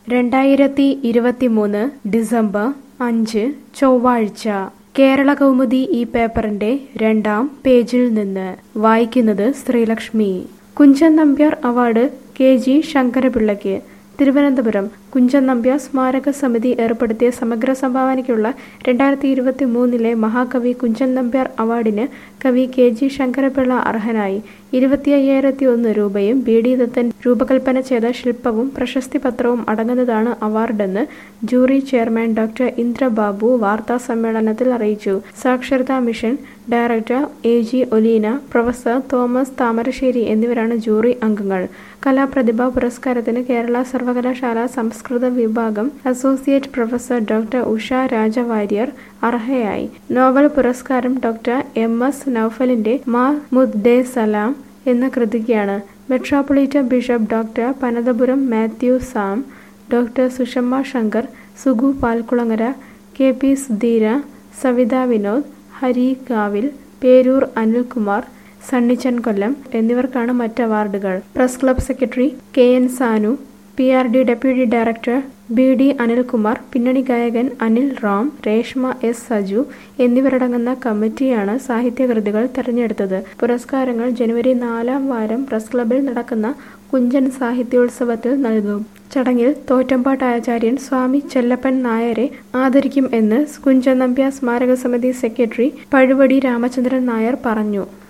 രണ്ടായിരത്തി ഇരുപത്തിമൂന്ന് ഡിസംബർ അഞ്ച് ചൊവ്വാഴ്ച കേരള കൗമുദി ഈ പേപ്പറിന്റെ രണ്ടാം പേജിൽ നിന്ന് വായിക്കുന്നത് Sreelakshmi Kunchan Nambiar award K G ശങ്കരപിള്ളയ്ക്ക് തിരുവനന്തപുരം കുഞ്ചൻ നമ്പ്യാർ സ്മാരക സമിതി ഏർപ്പെടുത്തിയ സമഗ്ര സംഭാവനയ്ക്കുള്ള രണ്ടായിരത്തി ഇരുപത്തി മൂന്നിലെ മഹാകവി കുഞ്ചൻ നമ്പ്യാർ അവാർഡിന് കവി കെ ജി ശങ്കരപിള്ള അർഹനായി ഇരുപത്തി അയ്യായിരത്തി ഒന്ന് രൂപയും ബി ഡി ദത്തൻ രൂപകൽപ്പന ചെയ്ത ശില്പവും പ്രശസ്തി പത്രവും അടങ്ങുന്നതാണ് അവാർഡെന്ന് ജൂറി ചെയർമാൻ ഡോക്ടർ ഇന്ദ്രബാബു വാർത്താ സമ്മേളനത്തിൽ അറിയിച്ചു സാക്ഷരതാ mission director A G Oleena professor Thomas Thamarassery എന്നിവരാണ് ജൂറി അംഗങ്ങൾ കലാപ്രതിഭ പുരസ്കാരത്തിന് കേരള സർവകലാശാല സംസ്കൃത വിഭാഗം associate professor doctor Usha Rajavaryar അർഹയായി നോവൽ പുരസ്കാരം ഡോക്ടർ എം എസ് നൌഫലിന്റെ മാ മുദ്ദേ സലാം എന്ന കൃതിക്കാണ് metropolitan bishop doctor Panathapuram Mathew Sam doctor Sushama Shankar Sugu Palkulangara K P Sudheera Savitha Vinod Hari Kavil Peroor Anilkumar Sunnichan Kollam എന്നിവർക്കാണ് മറ്റ് അവാർഡുകൾ press club secretary K N Sanu P R D deputy director B D Anilkumar പിന്നണി ഗായകൻ അനിൽ റാം രേഷ്മ എസ് സജു എന്നിവരടങ്ങുന്ന കമ്മിറ്റിയാണ് സാഹിത്യകൃതികൾ തെരഞ്ഞെടുത്തത് പുരസ്കാരങ്ങൾ ജനുവരി നാലാം വാരം പ്രസ് ക്ലബിൽ നടക്കുന്ന കുഞ്ചൻ സാഹിത്യോത്സവത്തിൽ നൽകും ചടങ്ങിൽ തോറ്റമ്പാട്ട് ആചാര്യൻ സ്വാമി ചെല്ലപ്പൻ നായരെ ആദരിക്കും എന്ന് കുഞ്ചൻ നമ്പ്യാർ സ്മാരക സമിതി സെക്രട്ടറി പഴുവടി രാമചന്ദ്രൻ നായർ പറഞ്ഞു